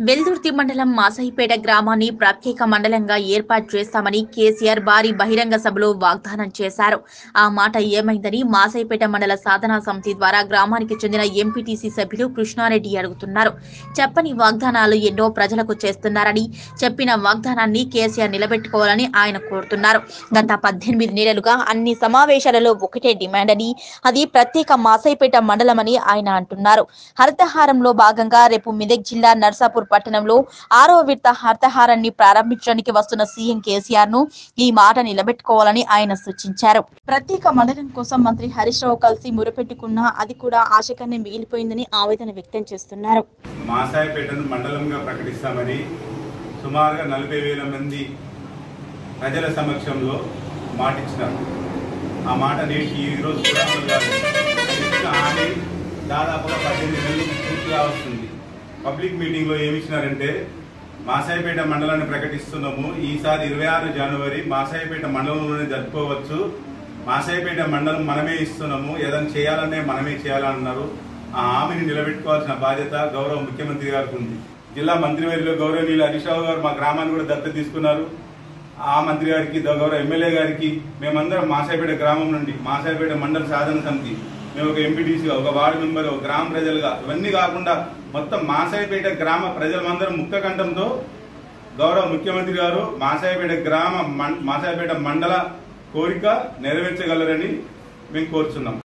వెల్దుర్తి మండలం మాసహిపేట గ్రామాన్ని ప్రత్యేక మండలంగా ఏర్పాటు చేస్తామని కేసీఆర్ భారీ బహిరంగ సభలో వాగ్దానం చేశారు ఆ మాట ఏమైందని మాసహిపేట మండల సాధనా సమితి ద్వారా గ్రామానికి చెందిన ఎంపీటీసీ సభ్యులు కృష్ణారెడ్డి అడుగుతున్నారు చెప్పని వాగ్దానాలు ఎన్నో ప్రజలకు చేస్తున్నారని చెప్పిన వాగ్దానాన్ని కేసీఆర్ నిలబెట్టుకోవాలని ఆయన కోరుతున్నారు గత పద్దెనిమిది నెలలుగా అన్ని సమావేశాలలో ఒకటే డిమాండ్ అని అది ప్రత్యేక మాసైపేట మండలమని ఆయన అంటున్నారు హరితహారంలో భాగంగా రేపు మెదక్ జిల్లా నర్సాపూర్ పట్టణంలో ఆరవ విడత హరితహారాన్ని ప్రారంభించడానికి వస్తున్న సీఎం కేసీఆర్ ను ఈ మాట నిలబెట్టుకోవాలని ఆయన సూచించారు ప్రత్యేక మండలం కోసం మంత్రి హరీష్ రావు కలిసి మురపెట్టుకున్నా అది కూడా ఆశకన్నే మిగిలిపోయిందని ఆవేదన వ్యక్తం చేస్తున్నారు మాసాయపేటను మండలంగా ప్రకటిస్తామని సుమారుగా నలభై వేల మంది ప్రజల సమక్షంలో మాటిచ్చినారు ఆ మాట నేటి ఈరోజు కూడా అమలు కాలేదు. ఇచ్చిన హామీ దాదాపుగా పద్దెనిమిది నెలలు పూర్తిగా వస్తుంది పబ్లిక్ మీటింగ్లో ఏమి ఇచ్చినారంటే మాసాయిపేట మండలాన్ని ప్రకటిస్తున్నాము ఈసారి ఇరవై ఆరు జనవరి మాసాయిపేట మండలంలోనే జరుపుకోవచ్చు మాసాయిపేట మండలం మనమే ఇస్తున్నాము ఏదైనా చేయాలనే మనమే చేయాలన్నారు ఆ హామీని నిలబెట్టుకోవాల్సిన బాధ్యత గౌరవ ముఖ్యమంత్రి గారికి ఉంది జిల్లా మంత్రివర్యులు గౌరవనీయులు హరీష్ రావు గారు మా గ్రామాన్ని కూడా దత్తత తీసుకున్నారు ఆ మంత్రి గారికి ద- గౌరవ ఎమ్మెల్యే గారికి మేమందరం మాసాయిపేట గ్రామం నుండి మాసాయిపేట మండల సాధన సమితి మేము ఒక ఎంపీటీసీగా ఒక వార్డు మెంబర్ ఒక గ్రామ ప్రజలుగా ఇవన్నీ కాకుండా మొత్తం మాసాయిపేట గ్రామ ప్రజలందరం ముక్త కంఠంతో గౌరవ ముఖ్యమంత్రి గారు మాసాయిపేట గ్రామ మం- మాసాయిపేట మండల కోరిక నెరవేర్చగలరని మేము కోరుచున్నాం